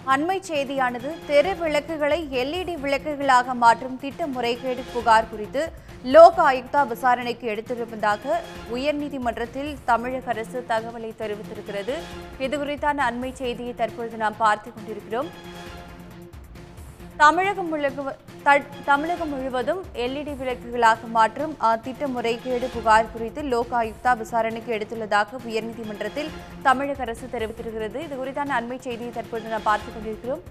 அண்மை செய்தியானது தெரு விளக்குகளை எல்இடி விளக்குகளாக மாற்றும் திட்ட முறைகேடு புகார் குறித்து லோக் ஆயுக்தா விசாரணைக்கு எடுத்திருப்பதாக உயர்நீதிமன்றத்தில் தமிழக அரசு தகவலை தெரிவித்திருக்கிறது இதுகுறித்தான அண்மை செய்தியை தற்பொழுது நாம் பார்த்துக் கொண்டிருக்கிறோம் தமிழகம் முழுக்க த- தமிழகம் முழுவதும் எல்இடி விளக்குகளாக மாற்றும் அஹ், திட்ட முறைகேடு புகார் குறித்து லோக் ஆயுக்தா விசாரணைக்கு எடுத்துள்ளதாக உயர்நீதிமன்றத்தில் தமிழக அரசு தெரிவித்திருக்கிறது இது குறித்தான அண்மை செய்தியை தற்பொழுது நாம் பார்த்துக் கொண்டிருக்கிறோம்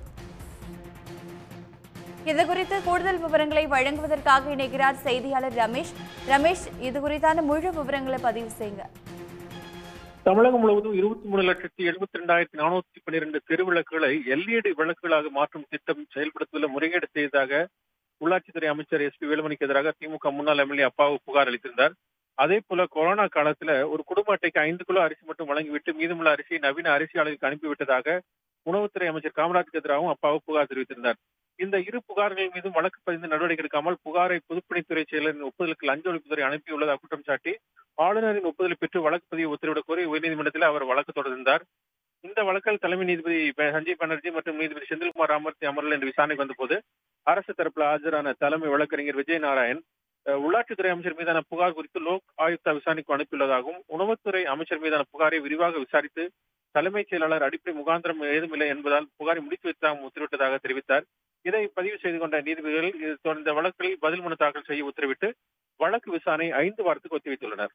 இது குறித்து கூடுதல் விவரங்களை வழங்குவதற்காக இணைகிறார் செய்தியாளர் ரமேஷ் ரமேஷ் இது குறித்தான முழு விவரங்களை பதிவு செய்யுங்க தமிழகம் முழுவதும் இருபத்தி மூணு லட்சத்தி எழுபத்தி ரெண்டாயிரத்தி நானூத்தி பன்னிரெண்டு தெருவிளக்குகளை எல்இடி விளக்குகளாக மாற்றும் திட்டம் செயல்படுத்துவதில் முறைகேடு செய்ததாக உள்ளாட்சித்துறை அமைச்சர் எஸ் பி வேலுமணிக்கு எதிராக திமுக முன்னாள் எம்எல்ஏ அப்பாவு புகார் அளித்திருந்தார் அதே போல கொரோனா காலத்துல ஒரு குடும்ப அட்டைக்கு ஐந்து கிலோ அரிசி மட்டும் வழங்கிவிட்டு மீதமுள்ள அரிசியை நவீன அரிசி ஆலைக்கு அனுப்பிவிட்டதாக உணவுத்துறை அமைச்சர் காமராஜ் எதிராகவும் அப்பாவு புகார் தெரிவித்திருந்தார் இந்த இரு புகார்கள் மீதும் வழக்கு பதிந்து நடவடிக்கை எடுக்காமல் புகாரை பொதுப்பணித்துறை செயலரின் ஒப்புதலுக்கு லஞ்ச ஒழிப்புத்துறை அனுப்பியுள்ளதாக குற்றம் சாட்டி ஆளுநரின் ஒப்புதலை பெற்று வழக்கு பதிவு உத்தரவிடக் கோரி உயர்நீதிமன்றத்தில் அவர் வழக்கு தொடர்ந்தார் இந்த வழக்கில் தலைமை நீதிபதி ப- சஞ்சீவ் பானர்ஜி மற்றும் நீதிபதி செந்தில்குமார் ராமர்த்தி அமர்வில் இன்று விசாரணைக்கு வந்தபோது அரசு தரப்பில் ஆஜரான தலைமை வழக்கறிஞர் விஜய் நாராயண் அஹ், உள்ளாட்சித்துறை அமைச்சர் மீதான புகார் குறித்து லோக் ஆயுக்தா விசாரணைக்கு அனுப்பியுள்ளதாகவும் உணவுத்துறை அமைச்சர் மீதான புகாரை விரிவாக விசாரித்து தலைமைச் செயலாளர் அடிப்படை முகாந்திரம் ஏதுமில்லை என்பதால் புகாரை முடித்து வைத்தாகவும் உத்தரவிட்டதாக தெரிவித்தார் இதை பதிவு செய்து கொண்ட நீதிபதிகள் இது தொடர்ந்த இந்த வழக்கில் பதில் மனு தாக்கல் செய்ய உத்தரவிட்டு வழக்கு விசாரணை ஐந்து வாரத்துக்கு ஒத்திவைத்துள்ளனர்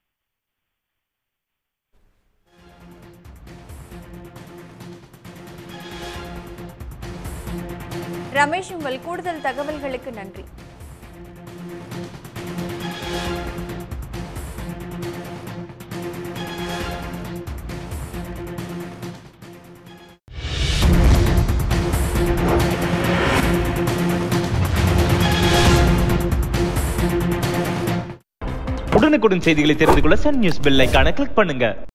ரமேஷ் உங்கள் கூடுதல் தகவல்களுக்கு நன்றி உடனுக்குடன் செய்திகளை தெரிந்து கொள்ள சன் நியூஸ் பெல் ஐகானை கிளிக் பண்ணுங்க